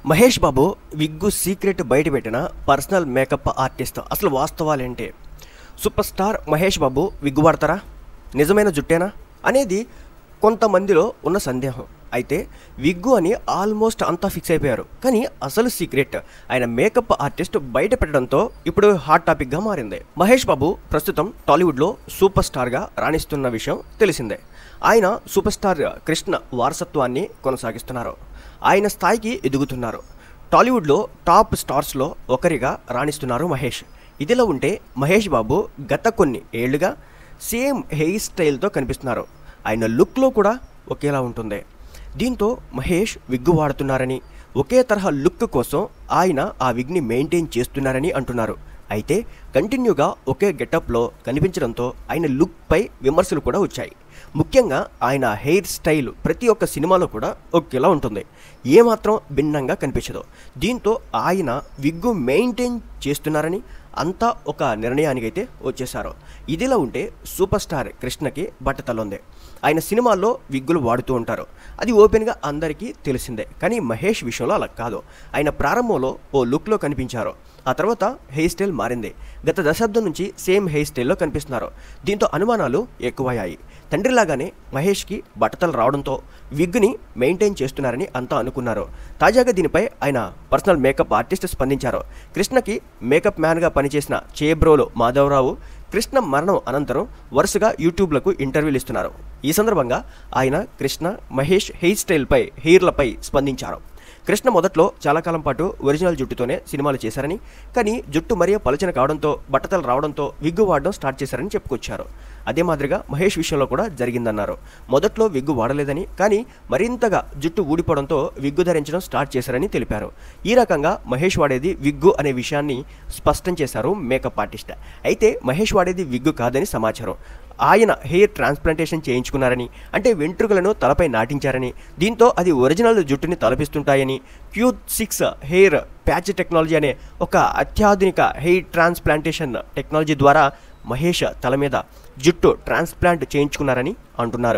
Mahesh Babu wig secret బయటపెట్టిన personal makeup artist అసలు వాస్తవాలేంటి super star Mahesh Babu wig వాడతారా నిజమైన జుట్టేనా అనేది కొంతమందిలో ఉన్న సందేహం అయితే విగ్గు అని ఆల్మోస్ట్ అంతా ఫిక్స్ అయిపోయారు కానీ అసలు సీక్రెట్ ఆయన మేకప్ ఆర్టిస్ట్ బయట పెట్టడంతో ఇప్పుడు హాట్ టాపిక్గా మారింది మహేష్ బాబు ప్రస్తుతం టాలీవుడ్లో సూపర్ స్టార్గా రాణిస్తున్న విషయం తెలిసిందే ఆయన సూపర్ స్టార్ కృష్ణ వారసత్వాన్ని కొనసాగిస్తున్నారు ఆయన స్థాయికి ఎదుగుతున్నారు టాలీవుడ్లో టాప్ స్టార్స్లో ఒకరిగా రాణిస్తున్నారు మహేష్ ఇదిలా ఉంటే మహేష్ బాబు గత కొన్ని ఏళ్లుగా సేమ్ హెయిర్ స్టైల్తో కనిపిస్తున్నారు ఆయన లుక్లో కూడా ఒకేలా ఉంటుంది దీంతో మహేష్ విగ్గు వాడుతున్నారని ఒకే తరహా లుక్ కోసం ఆయన ఆ విగ్ని మెయింటైన్ చేస్తున్నారని అంటున్నారు అయితే కంటిన్యూగా ఒకే గెటప్లో కనిపించడంతో ఆయన లుక్పై విమర్శలు కూడా వచ్చాయి ముఖ్యంగా ఆయన హెయిర్ స్టైల్ ప్రతి ఒక్క సినిమాలో కూడా ఒకేలా ఉంటుంది ఏమాత్రం భిన్నంగా కనిపించదు దీంతో ఆయన విగ్గు మెయింటైన్ చేస్తున్నారని అంతా ఒక నిర్ణయానికైతే వచ్చేశారు ఇదిలా ఉంటే సూపర్ స్టార్ కృష్ణకి బట్టతలుంది ఆయన సినిమాల్లో విగ్గులు వాడుతూ ఉంటారు అది ఓపెన్గా అందరికీ తెలిసిందే కానీ మహేష్ విషయంలో అలా కాదు ఆయన ప్రారంభంలో ఓ లుక్లో కనిపించారు ఆ తర్వాత హెయిర్ స్టైల్ మారింది గత దశాబ్దం నుంచి సేమ్ హెయిర్ స్టైల్లో కనిపిస్తున్నారు దీంతో అనుమానాలు ఎక్కువయ్యాయి తండ్రిలాగానే మహేష్కి బట్టతలు రావడంతో విగ్ని మెయింటైన్ చేస్తున్నారని అంతా అనుకున్నారు తాజాగా దీనిపై ఆయన పర్సనల్ మేకప్ ఆర్టిస్ట్ స్పందించారు కృష్ణకి మేకప్ మ్యాన్గా పనిచేసిన చేబ్రోలు మాధవరావు కృష్ణ మరణం అనంతరం వరుసగా యూట్యూబ్లకు ఇంటర్వ్యూలు ఇస్తున్నారు ఈ సందర్భంగా ఆయన కృష్ణ మహేష్ హెయిర్ స్టైల్పై హెయిర్లపై స్పందించారు కృష్ణ మొదట్లో చాలా కాలం పాటు ఒరిజినల్ జుట్టుతోనే సినిమాలు చేశారని కానీ జుట్టు మరీ పలచన కావడంతో బట్టతలు రావడంతో విగ్గు వాడడం స్టార్ట్ చేశారని చెప్పుకొచ్చారు అదే మాదిరిగా మహేష్ విషయంలో కూడా జరిగిందన్నారు మొదట్లో విగ్గు వాడలేదని కానీ మరింతగా జుట్టు ఊడిపోవడంతో విగ్గు ధరించడం స్టార్ట్ చేశారని తెలిపారు ఈ రకంగా మహేష్ వాడేది విగ్గు అనే విషయాన్ని స్పష్టం చేశారు మేకప్ ఆర్టిస్ట్ అయితే మహేష్ వాడేది విగ్గు కాదని సమాచారం ఆయన హెయిర్ ట్రాన్స్ప్లాంటేషన్ చేయించుకున్నారని అంటే వెంట్రుకలను తలపై నాటించారని దీంతో అది ఒరిజినల్ జుట్టుని తలపిస్తుంటాయని Q six hair patch technology అనే ఒక అత్యాధునిక హెయిర్ ట్రాన్స్ప్లాంటేషన్ టెక్నాలజీ ద్వారా మహేష్ తల మీద జుట్టు ట్రాన్స్ప్లాంట్ చేయించుకున్నారని అంటున్నారు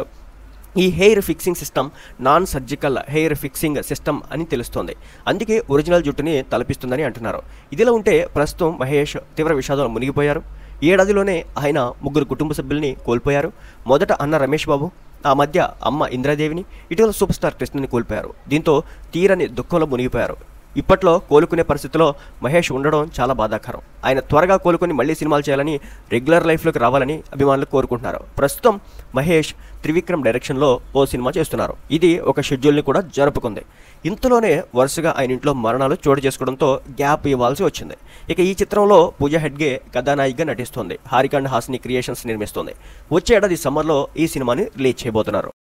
ఈ hair fixing system non surgical hair fixing system అని తెలుస్తోంది అందుకే ఒరిజినల్ జుట్టుని తలపిస్తుందని అంటున్నారు ఇదిలా ఉంటే ప్రస్తుతం మహేష్ తీవ్ర విషాదంలో మునిగిపోయారు ఏడాదిలోనే ఆయన ముగ్గురు కుటుంబ సభ్యుల్ని కోల్పోయారు మొదట అన్న రమేష్ బాబు ఆ మధ్య అమ్మ ఇంద్రాదేవిని ఇటీవల సూపర్ స్టార్ కృష్ణని కోల్పోయారు దీంతో తీరని దుఃఖంలో మునిగిపోయారు ఇప్పట్లో కోలుకునే పరిస్థితిలో మహేష్ ఉండడం చాలా బాధాకరం ఆయన త్వరగా కోలుకొని మళ్ళీ సినిమాలు చేయాలని రెగ్యులర్ లైఫ్లోకి రావాలని అభిమానులు కోరుకుంటున్నారు ప్రస్తుతం మహేష్ త్రివిక్రమ్ డైరెక్షన్లో ఓ సినిమా చేస్తున్నారు ఇది ఒక షెడ్యూల్ని కూడా జరుపుకుంది ఇంతలోనే వరుసగా ఆయన ఇంట్లో మరణాలు చోటు చేసుకోవడంతో గ్యాప్ ఇవ్వాల్సి వచ్చింది ఇక ఈ చిత్రంలో పూజా హెడ్గే కథానాయికగా నటిస్తోంది హారికాండ్ హాసిని క్రియేషన్స్ నిర్మిస్తోంది వచ్చే ఏడాది సమ్మర్లో ఈ సినిమాని రిలీజ్ చేయబోతున్నారు